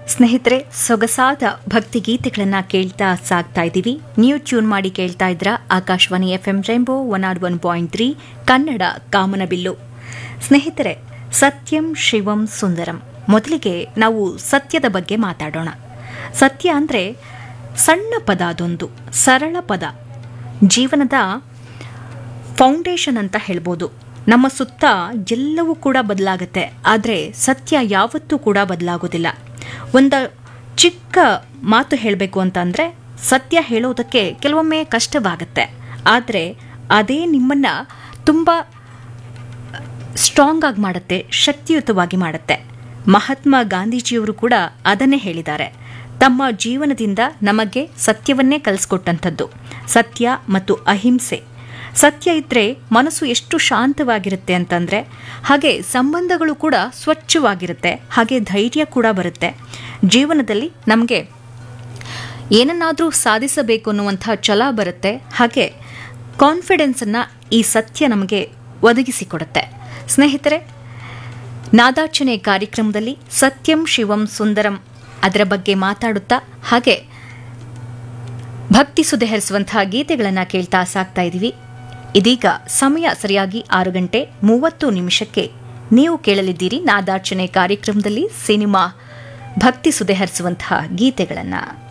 ಸ್ನೇಹಿತರೆ ಸೊಗಸಾದ ಭಕ್ತಿ ಗೀತೆಗಳನ್ನ ಕೇಳ್ತಾ ಸಾಗ್ತಾ ಇದ್ದೀವಿ ನೀವು ಟ್ಯೂನ್ ಮಾಡಿ ಕೇಳ್ತಾ ಇದ್ರ ಆಕಾಶವಾಣಿ ಎಫ್ ಎಂ ಜೈಂಬೋ one R one point three Kannada ಕಾಮನಬಿಲ್ಲು ಸ್ನೇಹಿತರೆ ಸತ್ಯಂ ಶಿವಂ ಸುಂದರಂ ಮೊದಲಿಗೆ ನಾವು ಸತ್ಯದ ಬಗ್ಗೆ ಮಾತಾಡೋಣ ಸತ್ಯ ಅಂದರೆ ಸಣ್ಣ ಪದ ಅದೊಂದು ಸರಳ ಪದ ಜೀವನದ ಫೌಂಡೇಶನ್ ಅಂತ ಹೇಳ್ಬೋದು ನಮ್ಮ ಸುತ್ತ ಎಲ್ಲವೂ ಕೂಡ ಬದಲಾಗುತ್ತೆ ಆದರೆ ಸತ್ಯ ಯಾವತ್ತೂ ಕೂಡ ಬದಲಾಗೋದಿಲ್ಲ ಒಂದು ಚಿಕ್ಕ ಮಾತು ಹೇಳಬೇಕು ಅಂತಂದರೆ ಸತ್ಯ ಹೇಳೋದಕ್ಕೆ ಕೆಲವೊಮ್ಮೆ ಕಷ್ಟವಾಗುತ್ತೆ ಆದರೆ ಅದೇ ನಿಮ್ಮನ್ನು ತುಂಬ ಸ್ಟ್ರಾಂಗ್ ಆಗಿ ಮಾಡುತ್ತೆ ಶಕ್ತಿಯುತವಾಗಿ ಮಾಡುತ್ತೆ ಮಹಾತ್ಮ ಗಾಂಧೀಜಿಯವರು ಕೂಡ ಅದನ್ನೇ ಹೇಳಿದ್ದಾರೆ ತಮ್ಮ ಜೀವನದಿಂದ ನಮಗೆ ಸತ್ಯವನ್ನೇ ಕಲಿಸ್ಕೊಟ್ಟಂಥದ್ದು ಸತ್ಯ ಮತ್ತು ಅಹಿಂಸೆ ಸತ್ಯ ಇದ್ದರೆ ಮನಸ್ಸು ಎಷ್ಟು ಶಾಂತವಾಗಿರುತ್ತೆ ಅಂತಂದರೆ ಹಾಗೆ ಸಂಬಂಧಗಳು ಕೂಡ ಸ್ವಚ್ಛವಾಗಿರುತ್ತೆ ಹಾಗೆ ಧೈರ್ಯ ಕೂಡ ಬರುತ್ತೆ ಜೀವನದಲ್ಲಿ ನಮಗೆ ಏನನ್ನಾದರೂ ಸಾಧಿಸಬೇಕು ಅನ್ನುವಂಥ ಛಲ ಬರುತ್ತೆ ಹಾಗೆ ಕಾನ್ಫಿಡೆನ್ಸನ್ನು ಈ ಸತ್ಯ ನಮಗೆ ಒದಗಿಸಿಕೊಡುತ್ತೆ ಸ್ನೇಹಿತರೆ ನಾದಾರ್ಚನೆ ಕಾರ್ಯಕ್ರಮದಲ್ಲಿ ಸತ್ಯಂ ಶಿವಂ ಸುಂದರಂ ಅದರ ಬಗ್ಗೆ ಮಾತಾಡುತ್ತಾ ಹಾಗೆ ಭಕ್ತಿ ಸುದೆ ಹರಿಸುವಂತಹ ಗೀತೆಗಳನ್ನು ಕೇಳ್ತಾ ಸಾಕ್ತಾ ಇದ್ದೀವಿ ಇದೀಗ ಸಮಯ ಸರಿಯಾಗಿ ಆರು ಗಂಟೆ ಮೂವತ್ತು ನಿಮಿಷಕ್ಕೆ ನೀವು ಕೇಳಲಿದ್ದೀರಿ ನಾದಾರ್ಚನೆ ಕಾರ್ಯಕ್ರಮದಲ್ಲಿ ಸಿನಿಮಾ ಭಕ್ತಿ ಸುದೆ ಹರಿಸುವಂತಹ ಗೀತೆಗಳನ್ನು